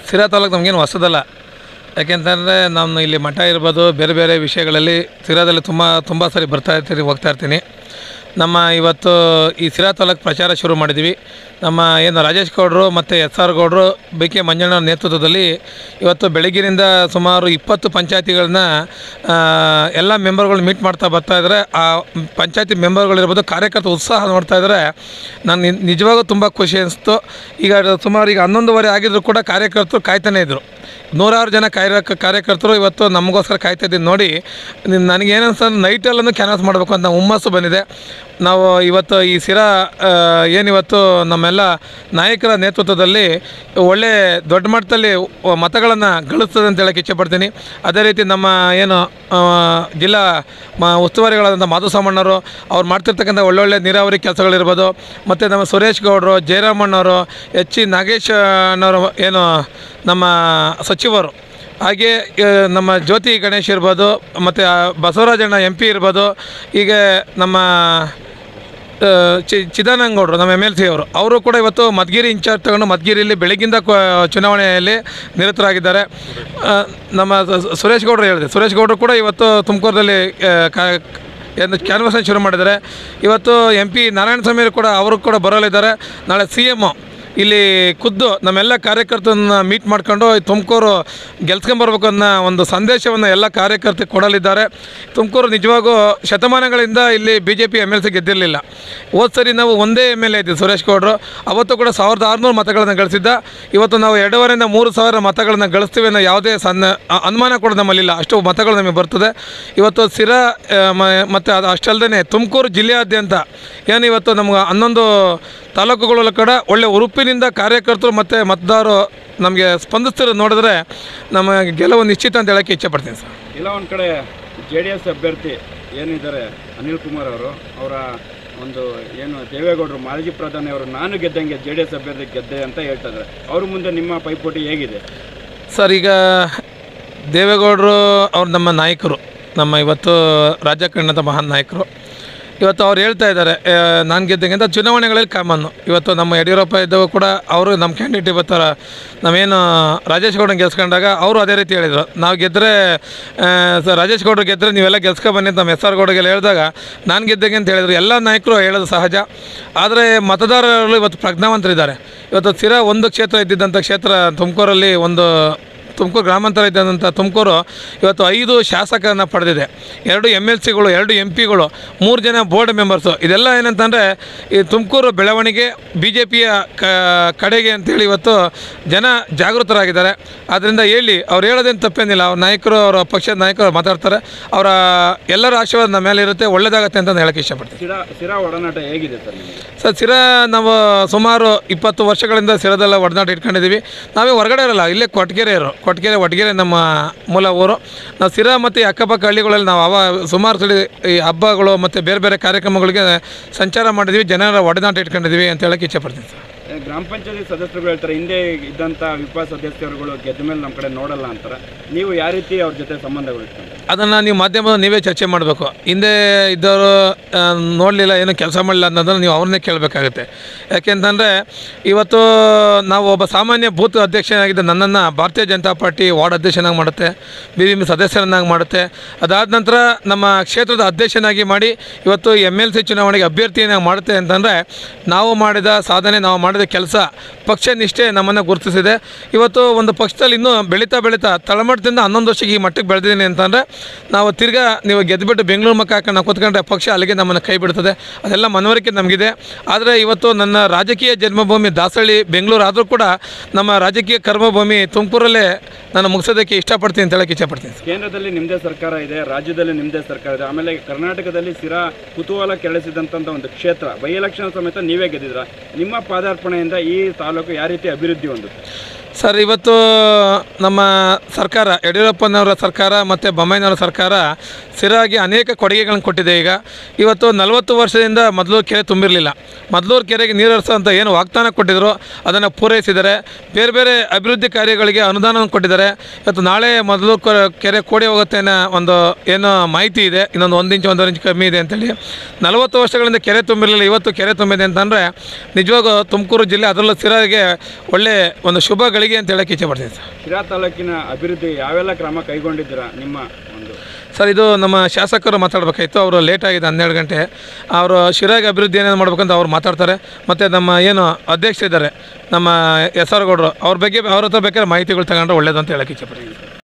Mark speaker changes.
Speaker 1: ಸಿರಾ ತಾಲೂಕು ನಮಗೇನು ಹೊಸದಲ್ಲ ಯಾಕೆಂತಂದರೆ ನಾನು ಇಲ್ಲಿ ಮಠ ಇರ್ಬೋದು ಬೇರೆ ಬೇರೆ ವಿಷಯಗಳಲ್ಲಿ ಸಿರಾದಲ್ಲಿ ತುಂಬ ತುಂಬ ಸರಿ ಬರ್ತಾ ಇರ್ತೀನಿ ಹೋಗ್ತಾ ಇರ್ತೀನಿ ನಮ್ಮ ಇವತ್ತು ಈ ಸಿರಾ ತಾಲೂಕು ಪ್ರಚಾರ ಶುರು ಮಾಡಿದ್ವಿ ನಮ್ಮ ಏನು ರಾಜೇಶ್ ಗೌಡರು ಮತ್ತು ಎಸ್ ಆರ್ ಗೌಡರು ಬಿ ಕೆ ಮಂಜಣ್ಣ ನೇತೃತ್ವದಲ್ಲಿ ಇವತ್ತು ಬೆಳಗ್ಗಿನಿಂದ ಸುಮಾರು ಇಪ್ಪತ್ತು ಪಂಚಾಯತಿಗಳನ್ನ ಎಲ್ಲ ಮೆಂಬರ್ಗಳು ಮೀಟ್ ಮಾಡ್ತಾ ಬರ್ತಾ ಇದ್ದಾರೆ ಆ ಪಂಚಾಯತಿ ಮೆಂಬರ್ಗಳಿರ್ಬೋದು ಕಾರ್ಯಕರ್ತ ಉತ್ಸಾಹ ನೋಡ್ತಾ ಇದ್ದಾರೆ ನಾನು ನಿ- ನಿಜವಾಗೂ ತುಂಬ ಖುಷಿ ಅನಿಸ್ತು ಈಗ ಸುಮಾರು ಈಗ ಹನ್ನೊಂದುವರೆ ಆಗಿದ್ರು ಕೂಡ ಕಾರ್ಯಕರ್ತರು ಕಾಯ್ತಾನೆ ಇದ್ದರು ನೂರಾರು ಜನ ಕಾರ್ಯ ಕಾರ್ಯಕರ್ತರು ಇವತ್ತು ನಮಗೋಸ್ಕರ ಕಾಯ್ತಾ ಇದ್ದೀನಿ ನೋಡಿ ನನಗೇನು ಅನ್ಸ್ತಂದ್ರೆ ನೈಟಲ್ಲೂ ಕ್ಯಾನ್ವಾಸ್ ಮಾಡಬೇಕು ಅಂತ ಹುಮ್ಮಸ್ಸು ಬಂದಿದೆ ನಾವು ಇವತ್ತು ಈ ಸಿರಾ ಆ, ಏನಿವತ್ತು ನಮ್ಮೆಲ್ಲ ನಾಯಕರ ನೇತೃತ್ವದಲ್ಲಿ ಒಳ್ಳೆ ದೊಡ್ಡ ಮಟ್ಟದಲ್ಲಿ ಮತಗಳನ್ನು ಗಳಿಸ್ತದೆ ಅಂತ ಹೇಳಕ್ಕೆ ಇಚ್ಛೆಪಡ್ತೀನಿ ಅದೇ ರೀತಿ ನಮ್ಮ ಏನು ಆ, ಜಿಲ್ಲಾ ಮ ಉಸ್ತುವಾರಿಗಳಾದಂಥ ಮಾಧುಸ್ವಾಮಣ್ಣವರು ಅವ್ರು ಮಾಡ್ತಿರ್ತಕ್ಕಂಥ ಒಳ್ಳೊಳ್ಳೆ ನೀರಾವರಿ ಕೆಲಸಗಳಿರ್ಬೋದು ಮತ್ತು ನಮ್ಮ ಸುರೇಶ್ ಗೌಡರು ಜಯರಾಮಣ್ಣವರು ಎಚ್ ಸಿ ನಾಗೇಶ್ ಅಣ್ಣವರು ಏನು ನಮ್ಮ ಸಚಿವರು ಹಾಗೆ ಆ, ನಮ್ಮ ಜ್ಯೋತಿ ಗಣೇಶ್ ಇರ್ಬೋದು ಮತ್ತು ಬಸವರಾಜಣ್ಣ ಎಂ ಪಿ ಇರ್ಬೋದು ಹೀಗೆ ನಮ್ಮ ಆ, ಚಿ ಚಿದಾನಂಗೌಡರು ನಮ್ಮ ಎಮ್ ಎಲ್ ಸಿ ಅವರು ಅವರು ಕೂಡ ಇವತ್ತು ಮಧುಗಿರಿ ಇನ್ಚಾರ್ಜ್ ತಗೊಂಡು ಮಧುಗಿರಿಯಲ್ಲಿ ಬೆಳಗಿಂದ ಕ- ಚುನಾವಣೆಯಲ್ಲಿ ನಿರತರಾಗಿದ್ದಾರೆ ಆ, ನಮ್ಮ ಸ- ಸುರೇಶ್ ಗೌಡರು ಹೇಳಿದೆ ಸುರೇಶ್ ಗೌಡರು ಕೂಡ ಇವತ್ತು ತುಮಕೂರಲ್ಲಿ ಏನು ಕ್ಯಾನ್ವಸನ್ನು ಶುರು ಮಾಡಿದ್ದಾರೆ ಇವತ್ತು ಎಂ ಪಿ ನಾರಾಯಣ ಸ್ವಾಮಿ ಕೂಡ ಅವರು ಕೂಡ ಬರಲಿದ್ದಾರೆ ನಾಳೆ ಸಿ ಎಮ್ಮು ಇಲ್ಲಿ ಖುದ್ದು ನಮ್ಮೆಲ್ಲ ಕಾರ್ಯಕರ್ತರನ್ನ ಮೀಟ್ ಮಾಡ್ಕೊಂಡು ತುಮಕೂರು ಗೆಲ್ಸ್ಕೊಂಬರ್ಬೇಕು ಅನ್ನೋ ಒಂದು ಸಂದೇಶವನ್ನು ಎಲ್ಲ ಕಾರ್ಯಕರ್ತರಿಗೆ ಕೊಡಲಿದ್ದಾರೆ ತುಮಕೂರು ನಿಜವಾಗೂ ಶತಮಾನಗಳಿಂದ ಇಲ್ಲಿ B J P M L C ಗೆದ್ದಿರಲಿಲ್ಲ ಹೋದ ಸರಿ ನಾವು ಒಂದೇ ಎಮ್ ಎಲ್ ಎ ಇದ್ದೀವಿ ಸುರೇಶ್ ಗೌಡರು ಅವತ್ತು ಕೂಡ ಸಾವಿರದ ಆರುನೂರು ಮತಗಳನ್ನು ಗಳಿಸಿದ್ದ ಇವತ್ತು ನಾವು ಎರಡೂವರೆಯಿಂದ ಮೂರು ಸಾವಿರ ಮತಗಳನ್ನು ಗಳಿಸ್ತೀವಿ ಅನ್ನೋ ಯಾವುದೇ ಸಣ್ಣ ಅ- ಅನುಮಾನ ಕೂಡ ನಮ್ಮಲ್ಲಿಲ್ಲ ಅಷ್ಟು ಮತಗಳು ನಮಗೆ ಬರ್ತದೆ ಇವತ್ತು ಸಿರಾ ಆ, ಮ- ಮತ್ತು ಅದು ಅಷ್ಟಲ್ಲದೆ ತುಮಕೂರು ಜಿಲ್ಲೆಯಾದ್ಯಂತ ಏನು ಇವತ್ತು ನಮ್ಗೆ ಹನ್ನೊಂದು ತಾಲೂಕುಗಳ ಕಡೆ ಒಳ್ಳೆ ಉರುಪಿನಿಂದ ಕಾರ್ಯಕರ್ತರು ಮತ್ತು ಮತದಾರರು ನಮಗೆ ಸ್ಪಂದಿಸ್ತಿರೋದು ನೋಡಿದ್ರೆ ನಮ್ಮ ಗೆಲುವು ನಿಶ್ಚಿತ ಅಂತ ಹೇಳೋಕ್ಕೆ ಇಚ್ಛೆಪಡ್ತೀನಿ ಸರ್
Speaker 2: ಇಲ್ಲ ಒಂದು ಕಡೆ ಜೆ ಡಿ ಎಸ್ ಅಭ್ಯರ್ಥಿ ಏನಿದ್ದಾರೆ ಅನಿಲ್ ಕುಮಾರ್ ಅವರು ಅವರ ಒಂದು ಏನು ದೇವೇಗೌಡರು ಮಾಜಿ ಪ್ರಧಾನಿ ಅವರು ನಾನು ಗೆದ್ದಂಗೆ ಜೆ ಡಿ ಎಸ್ ಅಭ್ಯರ್ಥಿ ಗೆದ್ದೆ ಅಂತ ಹೇಳ್ತಾ ಇದ್ದಾರೆ ಅವ್ರ ಮುಂದೆ ನಿಮ್ಮ ಪೈಪೋಟಿ ಹೇಗಿದೆ
Speaker 1: ಸರ್ ಈಗ ದೇವೇಗೌಡರು ಅವ್ರು ನಮ್ಮ ನಾಯಕರು ನಮ್ಮ ಇವತ್ತು ರಾಜ್ಯ ಕಂಡಂಥ ಮಹಾನ್ ನಾಯಕರು ಇವತ್ತು ಅವ್ರು ಹೇಳ್ತಾ ಇದ್ದಾರೆ ನಾನು ಗೆದ್ದಂಗೆ ಅಂತ ಚುನಾವಣೆಗಳಲ್ಲಿ ಕಾಮನ್ನು ಇವತ್ತು ನಮ್ಮ ಯಡಿಯೂರಪ್ಪ ಇದ್ದವು ಕೂಡ ಅವರು ನಮ್ಮ ಕ್ಯಾಂಡಿಡೇಟ್ ಇವತ್ತು ನಾವೇನು ರಾಜೇಶ್ ಗೌಡನ ಗೆಲ್ಸ್ಕೊಂಡಾಗ ಅವರು ಅದೇ ರೀತಿ ಹೇಳಿದರು ನಾವು ಗೆದ್ದರೆ ಸರ್ ರಾಜೇಶ್ ಗೌಡರು ಗೆದ್ದರೆ ನೀವೆಲ್ಲ ಗೆಲ್ಸ್ಕೊ ಬನ್ನಿ ಅಂತ ನಮ್ಮ ಎಸ್ ಆರ್ ಗೌಡಗೆಲ್ಲ ಹೇಳಿದಾಗ ನಾನು ಗೆದ್ದಂಗೆ ಅಂತ ಹೇಳಿದರು ಎಲ್ಲ ನಾಯಕರು ಹೇಳೋದು ಸಹಜ ಆದರೆ ಮತದಾರರು ಇವತ್ತು ಪ್ರಜ್ಞಾವಂತರಿದ್ದಾರೆ ಇವತ್ತು ಸ್ಥಿರ ಒಂದು ಕ್ಷೇತ್ರ ಇದ್ದಿದ್ದಂಥ ಕ್ಷೇತ್ರ ತುಮಕೂರಲ್ಲಿ ಒಂದು ತುಮಕೂರು ಗ್ರಾಮಾಂತರ ಇದ್ದಂಥ ತುಮಕೂರು ಇವತ್ತು ಐದು ಶಾಸಕರನ್ನ ಪಡೆದಿದೆ ಎರಡು ಎಮ್ ಎಲ್ ಸಿಗಳು ಎರಡು ಎಂ ಪಿಗಳು ಮೂರು ಜನ ಬೋರ್ಡ್ ಮೆಂಬರ್ಸು ಇದೆಲ್ಲ ಏನಂತಂದರೆ ಈ ತುಮಕೂರು ಬೆಳವಣಿಗೆ ಬಿ ಜೆ ಪಿಯ ಕಡೆಗೆ ಅಂತೇಳಿ ಇವತ್ತು ಜನ ಜಾಗೃತರಾಗಿದ್ದಾರೆ ಆದ್ದರಿಂದ ಹೇಳಿ ಅವ್ರು ಹೇಳೋದೇನು ತಪ್ಪೇನಿಲ್ಲ ಅವ್ರ ನಾಯಕರು ಅವರ ಪಕ್ಷದ ನಾಯಕರು ಮಾತಾಡ್ತಾರೆ ಅವರ ಎಲ್ಲರ ಆಶೀರ್ವಾದ ನಮ್ಮ ಮೇಲೆ ಇರುತ್ತೆ ಒಳ್ಳೇದಾಗತ್ತೆ ಅಂತ ಹೇಳಕ್ಕೆ ಇಷ್ಟಪಡ್ತೀನಿ
Speaker 2: ಸಿರಾ ಸಿರಾ ಒಡನಾಟ ಹೇಗಿದೆ ಸರ್ ನಿಮಗೆ
Speaker 1: ಸರ್ ಸಿರ ನಾವು ಸುಮಾರು ಇಪ್ಪತ್ತು ವರ್ಷಗಳಿಂದ ಸಿರದೆಲ್ಲ ಒಡನಾಟ ಇಟ್ಕೊಂಡಿದ್ದೀವಿ ನಾವೇ ಹೊರಗಡೆ ಇರಲ್ಲ ಇಲ್ಲೇ ಕೊಟ್ಗೆರೆ ಇರೋ ಕೊಟ್ಗೆರೆ ಒಟ್ಗೆರೆ ನಮ್ಮ ಮೂಲ ಊರು ನಾವು ಸಿರ ಮತ್ತು ಈ ಅಕ್ಕಪಕ್ಕ ಹಳ್ಳಿಗಳಲ್ಲಿ ನಾವು ಅವ ಸುಮಾರು ಸಲ ಈ ಹಬ್ಬಗಳು ಮತ್ತು ಬೇರೆ ಬೇರೆ ಕಾರ್ಯಕ್ರಮಗಳಿಗೆ ಸಂಚಾರ ಮಾಡಿದ್ವಿ ಜನರ ಒಡನಾಟ ಇಟ್ಕೊಂಡಿದ್ದೀವಿ ಅಂತ ಹೇಳಕ್ಕೆ ಇಚ್ಛೆಪಡ್ತೀನಿ ಸರ್
Speaker 2: ಏ, ಗ್ರಾಮ ಪಂಚಾಯತಿ ಸದಸ್ಯರುಗಳು ಹೇಳ್ತಾರೆ ಹಿಂದೆ ಇದ್ದಂಥ ವಿಪ ಸದಸ್ಯರುಗಳು ಗೆದ್ದ ಮೇಲೆ ನಮ್ಮ ಕಡೆ ನೋಡಲ್ಲ ಅಂತಾರೆ ನೀವು ಯಾವ ರೀತಿ ಅವ್ರ ಜೊತೆ ಸಂಬಂಧಗಳು ಇಟ್ಕೊಂಡ್ರೆ
Speaker 1: ಅದನ್ನು ನೀವು ಮಾಧ್ಯಮದ ನೀವೇ ಚರ್ಚೆ ಮಾಡಬೇಕು ಹಿಂದೆ ಇದ್ದವರು ನೋಡಲಿಲ್ಲ ಏನು ಕೆಲಸ ಮಾಡಲಿಲ್ಲ ಅನ್ನೋದನ್ನು ನೀವು ಅವ್ರನ್ನೇ ಕೇಳಬೇಕಾಗುತ್ತೆ ಯಾಕೆಂತಂದರೆ ಇವತ್ತು ನಾವು ಒಬ್ಬ ಸಾಮಾನ್ಯ ಬೂತ್ ಅಧ್ಯಕ್ಷನಾಗಿದ್ದ ನನ್ನನ್ನು ಭಾರತೀಯ ಜನತಾ ಪಾರ್ಟಿ ವಾರ್ಡ್ ಅಧ್ಯಕ್ಷನಾಗಿ ಮಾಡುತ್ತೆ ಬಿ ಬಿ ಎಂ ಸದಸ್ಯರನ್ನಾಗಿ ಮಾಡುತ್ತೆ ಅದಾದ ನಂತರ ನಮ್ಮ ಕ್ಷೇತ್ರದ ಅಧ್ಯಕ್ಷನಾಗಿ ಮಾಡಿ ಇವತ್ತು ಎಮ್ ಎಲ್ ಸಿ ಚುನಾವಣೆಗೆ ಅಭ್ಯರ್ಥಿಯನ್ನಾಗಿ ಮಾಡುತ್ತೆ ಅಂತಂದರೆ ನಾವು ಮಾಡಿದ ಸಾಧನೆ ನಾವು ಮಾಡಿದ ಕೆಲಸ ಪಕ್ಷ ನಿಷ್ಠೆ ನಮ್ಮನ್ನು ಗುರುತಿಸಿದೆ ಇವತ್ತು ಒಂದು ಪಕ್ಷದಲ್ಲಿ ಇನ್ನೂ ಬೆಳೀತಾ ಬೆಳೀತಾ ತಳಮಟ್ಟದಿಂದ ಹನ್ನೊಂದು ವರ್ಷಕ್ಕೆ ಈ ಮಟ್ಟಕ್ಕೆ ಬೆಳೆದಿದ್ದೀನಿ ಅಂತಂದರೆ ನಾವು ತಿರ್ಗಾ ನೀವು ಗೆದ್ದುಬಿಟ್ಟು ಬೆಂಗಳೂರು ಮಕ್ಕ ಹಾಕೊಂಡು ನಾವು ಕೂತ್ಕೊಂಡ್ರೆ ಪಕ್ಷ ಅಲ್ಲಿಗೆ ನಮ್ಮನ್ನು ಕೈ ಬಿಡ್ತದೆ ಅದೆಲ್ಲ ಮನವರಿಕೆ ನಮಗಿದೆ ಆದರೆ ಇವತ್ತು ನನ್ನ ರಾಜಕೀಯ ಜನ್ಮಭೂಮಿ ದಾಸಹಳ್ಳಿ ಬೆಂಗಳೂರು ಆದರೂ ಕೂಡ ನಮ್ಮ ರಾಜಕೀಯ ಕರ್ಮಭೂಮಿ ತುಮಕೂರಲ್ಲೇ ನಾನು ಮುಗಿಸೋದಕ್ಕೆ ಇಷ್ಟಪಡ್ತೀನಿ ಅಂತ ಹೇಳಕ್ಕೆ ಇಷ್ಟಪಡ್ತೀನಿ
Speaker 2: ಕೇಂದ್ರದಲ್ಲಿ ನಿಮ್ಮದೇ ಸರ್ಕಾರ ಇದೆ ರಾಜ್ಯದಲ್ಲಿ ನಿಮ್ಮದೇ ಸರ್ಕಾರ ಇದೆ ಆಮೇಲೆ ಕರ್ನಾಟಕದಲ್ಲಿ ಸಿರಾ ಕುತೂಹಲ ಕೆಳಿಸಿದಂಥ ಒಂದು ಕ್ಷೇತ್ರ ಬೈ ಎಲೆಕ್ಷನ್ ಸಮೇತ ನೀವೇ ಗೆದ್ದಿದ್ರ ನಿಮ್ಮ ಪಾದಾರ್ಪಣೆಯಿಂದ ಈ ತಾಲೂಕು ಯಾವ ರೀತಿ ಅಭಿವೃದ್ಧಿ ಹೊಂದುತ್ತೆ
Speaker 1: ಸರ್ ಇವತ್ತು ನಮ್ಮ ಸರ್ಕಾರ ಯಡಿಯೂರಪ್ಪನವರ ಸರ್ಕಾರ ಮತ್ತು ಬೊಮ್ಮಾಯಿನವರ ಸರ್ಕಾರ ಸ್ಥಿರವಾಗಿ ಅನೇಕ ಕೊಡುಗೆಗಳನ್ನು ಕೊಟ್ಟಿದೆ ಈಗ ಇವತ್ತು ನಲವತ್ತು ವರ್ಷದಿಂದ ಮೊದಲೂರು ಕೆರೆ ತುಂಬಿರಲಿಲ್ಲ ಮೊದಲೂರು ಕೆರೆಗೆ ನೀರು ಹರಿಸೋಂಥ ಏನು ವಾಗ್ದಾನ ಕೊಟ್ಟಿದ್ರು ಅದನ್ನು ಪೂರೈಸಿದ್ದಾರೆ ಬೇರೆ ಬೇರೆ ಅಭಿವೃದ್ಧಿ ಕಾರ್ಯಗಳಿಗೆ ಅನುದಾನವನ್ನು ಕೊಟ್ಟಿದ್ದಾರೆ ಇವತ್ತು ನಾಳೆ ಮೊದಲು ಕೆರೆ ಕೋಡಿ ಹೋಗುತ್ತೆ ಅನ್ನೋ ಒಂದು ಏನು ಮಾಹಿತಿ ಇದೆ ಇನ್ನೊಂದು ಒಂದು ಇಂಚು ಒಂದೂವರೆ ಇಂಚು ಕಮ್ಮಿ ಇದೆ ಅಂತೇಳಿ ನಲವತ್ತು ವರ್ಷಗಳಿಂದ ಕೆರೆ ತುಂಬಿರಲಿಲ್ಲ ಇವತ್ತು ಕೆರೆ ತುಂಬಿದೆ ಅಂತಂದರೆ ನಿಜವಾಗೂ ತುಮಕೂರು ಜಿಲ್ಲೆ ಅದರಲ್ಲೂ ಸ್ಥಿರಗೆ ಒಳ್ಳೆ ಒಂದು ಶುಭ ಗಳಿಗೆ ಅಂತ ಹೇಳಕ್ಕೆ ಇಚ್ಛೆ ಪಡ್ತೀನಿ ಸರ್
Speaker 2: ಶಿರಾ ತಾಲೂಕಿನ ಅಭಿವೃದ್ಧಿ ಯಾವೆಲ್ಲ ಕ್ರಮ ಕೈಗೊಂಡಿದ್ದೀರಾ ನಿಮ್ಮ ಒಂದು
Speaker 1: ಸರ್ ಇದು ನಮ್ಮ ಶಾಸಕರು ಮಾತಾಡಬೇಕಾಯ್ತು ಅವರು ಲೇಟ್ ಆಗಿದೆ ಹನ್ನೆರಡು ಗಂಟೆ ಅವರು ಶಿರಾಗಿ ಅಭಿವೃದ್ಧಿ ಏನೇನು ಮಾಡ್ಬೇಕಂತ ಅವ್ರು ಮಾತಾಡ್ತಾರೆ ಮತ್ತು ನಮ್ಮ ಏನು ಅಧ್ಯಕ್ಷರಿದ್ದಾರೆ ನಮ್ಮ ಎಸ್ ಆರ್ ಗೌಡರು ಅವ್ರ ಬಗ್ಗೆ ಅವ್ರ ಹತ್ರ ಬೇಕಾದ್ರೆ ಮಾಹಿತಿಗಳು ತಗೊಂಡ್ರೆ ಒಳ್ಳೇದು ಅಂತ ಹೇಳಕ್ಕೆ ಇಚ್ಛೆ ಪಡ್ತೀನಿ